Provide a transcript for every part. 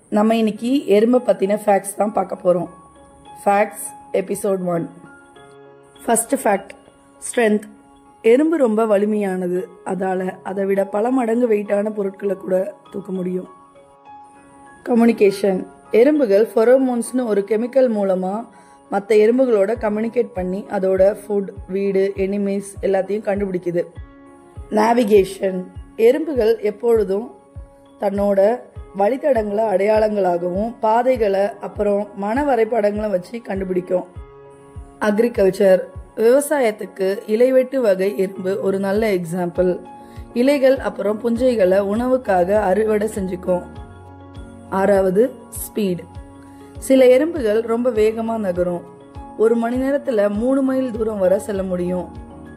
நம்ம இன்னைக்கு எறும்பை பற்றின ஃபேக்ட்ஸ் தான் பார்க்க போகிறோம் facts episode one first fact strength எறும்பு ரொம்ப வலிமையானது அதால் அதை விட பல மடங்கு வெயிட்டான பொருட்களை கூட தூக்க முடியும் கம்யூனிகேஷன் எறும்புகள் ஃபெரோமோன்ஸ்னு ஒரு கெமிக்கல் மூலமாக மற்ற எறும்புகளோட கம்யூனிகேட் பண்ணி அதோட ஃபுட் வீடு எனிமீஸ் எல்லாத்தையும் கண்டுபிடிக்குது நேவிகேஷன் எறும்புகள் எப்பொழுதும் தன்னோட வழித்தடங்களை அடையாளங்களாகவும் பாதைகளை அப்புறம் மன வரைபடங்களை வச்சு கண்டுபிடிக்கும் அக்ரிகல்ச்சர் விவசாயத்துக்கு இலைவெட்டு வகை எறும்பு ஒரு நல்ல எக்ஸாம்பிள் இலைகள் அப்புறம் புஞ்சைகளை உணவுக்காக அறுவடை செஞ்சுக்கும் ஆறாவது ஸ்பீட் சில எறும்புகள் ரொம்ப வேகமா நகரும் ஒரு மணி நேரத்துல மூணு மைல் தூரம் வரை செல்ல முடியும்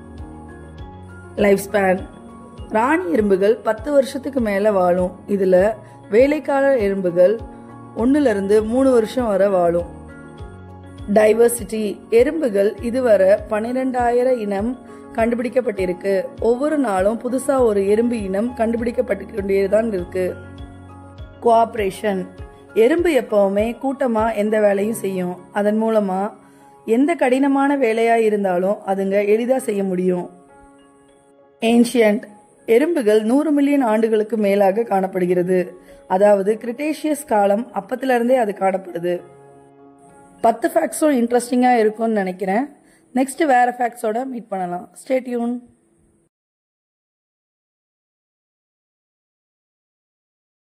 லைஃப் ஸ்பேன் ராணி எறும்புகள் பத்து வருஷத்துக்கு மேல வாழும் இதுல வேலைக்கால எறும்புகள் ஒண்ணுல இருந்து மூணு வருஷம் வரை வாழும் டைவர்சிட்டி எறும்புகள் இதுவரை பன்னிரெண்டாயிரம் இனம் கண்டுபிடிக்கப்பட்டிருக்கு ஒவ்வொரு நாளும் புதுசா ஒரு எறும்பு இனம் கண்டுபிடிக்கப்பட்டு கொண்டேதான் இருக்கு கோஆப்ரேஷன் எறும்பு எப்பவுமே கூட்டமா எந்த வேலையும் செய்யும் அதன் மூலமா எந்த கடினமான வேலையா இருந்தாலும் அதுங்க எளிதா செய்ய முடியும் ஏன்ஷியன்ட் எறும்புகள் நூறு மில்லியன் ஆண்டுகளுக்கு மேலாக காணப்படுகிறது அதாவது கிரிட்டேஷியஸ் காலம் அப்பத்துல இருந்தே அது காணப்படுது பத்து ஃபேக்ட்ஸும் இன்ட்ரெஸ்டிங்காக இருக்கும்னு நினைக்கிறேன் நெக்ஸ்ட் வேற ஃபேக்ட்ஸோட மீட் பண்ணலாம் ஸ்டே டியூன்